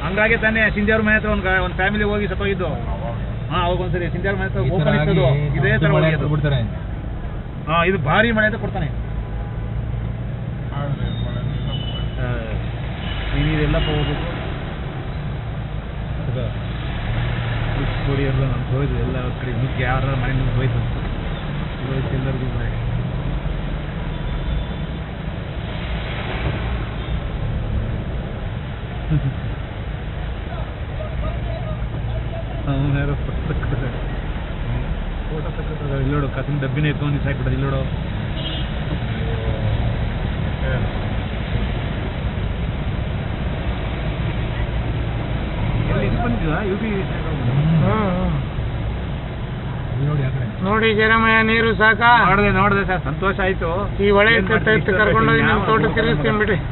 ಹಂಗಾಗಿ ತಾನೇ ಸಿಂಧಿಯವ್ರ ಮನೆ ಹತ್ರ ಒಂದು ಒಂದು ಫ್ಯಾಮಿಲಿ ಹೋಗಿ ಸತ್ತೋಗಿದ್ದು ಹಾ ಅವಾಗ ಒಂದ್ಸರಿ ಸಿಂಧಿಯವ್ರ ಮನೆ ಹತ್ರ ಈ ಥರ ಓಪನ್ ಇರ್ತದು ಆಗಿ ಇದೇ ತರ ಮಳೆ ಹೋಗಿದ್ದು ಬಿಡ್ತಾರೆ ಹಾ ಇದು ಭಾರಿ ಮಳೆ ಅಂತ ಕೊಡ್ತಾನೆ ನೀವೆಲ್ಲ ಹೋಗ್ಬೇಕು ಕೊಡಿ ಎಲ್ಲ ನಾನು ಹೋಯ್ತು ಎಲ್ಲ ಕಡೆ ನುಗ್ಗಿ ಯಾರ ಮನೆ ನುಗ್ಗಿ ಹೋಯ್ತು ಹೋಯ್ತು ಎಲ್ಲರಿಗೂ ಮಳೆ ಅವನು ಯಾರೋ ಫೋಟೋ ತಕ್ಕಿದ್ದಾರೆ ಫೋಟೋ ತಕ್ಕಿದ್ದಾರೆ ಇಲ್ಲಿ ನೋಡು ಕಸಿನ ಡಬ್ಬಿನ ಎತ್ಕೊಂಡು ಸಾಕ್ಬಿಟ್ಟದ ಇಲ್ಲಿ ನೋಡು ಎಲ್ಲಿ ಇದು ಬಂದಿದ್ವಾ ಯು ಪಿ ಇಲ್ಲಿ ನೋಡಿ ಆ ಕಡೆ ನೋಡಿ ಜರಮಯ ನೀರು ಸಾಕ ನೋಡಿದೆ ನೋಡಿದೆ ಸರ್ ಸಂತೋಷ ಆಯ್ತು ಈ ಹೊಳೆ ಏನ್ ಮಾಡ್ತೀವಿ? ಕರ್ಕೊಂಡೋಗಿ ನಿಮ್ಮ ತೋಟ ತಿರುಗಿಸ್ತೀನಿ ಬಿಡಿ